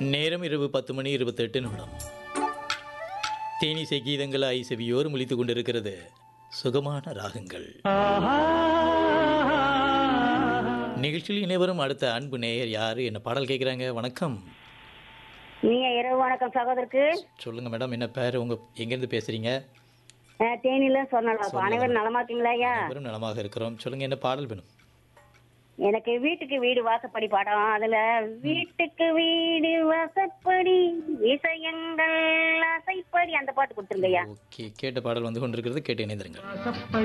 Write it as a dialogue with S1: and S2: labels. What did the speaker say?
S1: நேரம் இரவு பத்து மணி இருபத்தெட்டு நிமிடம் தேனிசை கீதங்களாய் செவியோர் முழித்துக் கொண்டிருக்கிறது சுகமான ராகங்கள் நிகழ்ச்சியில் இணைவரும் அடுத்த அன்பு நேயர் யாரு என்ன பாடல் கேட்குறாங்க வணக்கம்
S2: நீங்க இரவு வணக்கம் சகோதரருக்கு
S1: சொல்லுங்க மேடம் என்ன பேர் உங்க எங்கேருந்து பேசுறீங்க
S2: அஹ், தேனியில சொன்னலாம் அனைவரும் நலமா இருக்கீங்களா ஐயா
S1: வெறும் நலமாக இருக்கிறோம் சொல்லுங்க என்ன பாடல் வேணும்
S2: எனக்கு வீட்டுக்கு வீடு வாசப்படி படம் அதுல வீட்டுக்கு வீடு வாசப்படி இசையங்கள் அசைப்படி அந்த பாட்டு கொடுத்துருங்க ஐயா
S1: ஓகே கேட்ட பாடல் வந்து கொண்டிருக்கிறது கேட்டு இணைந்திருங்கள்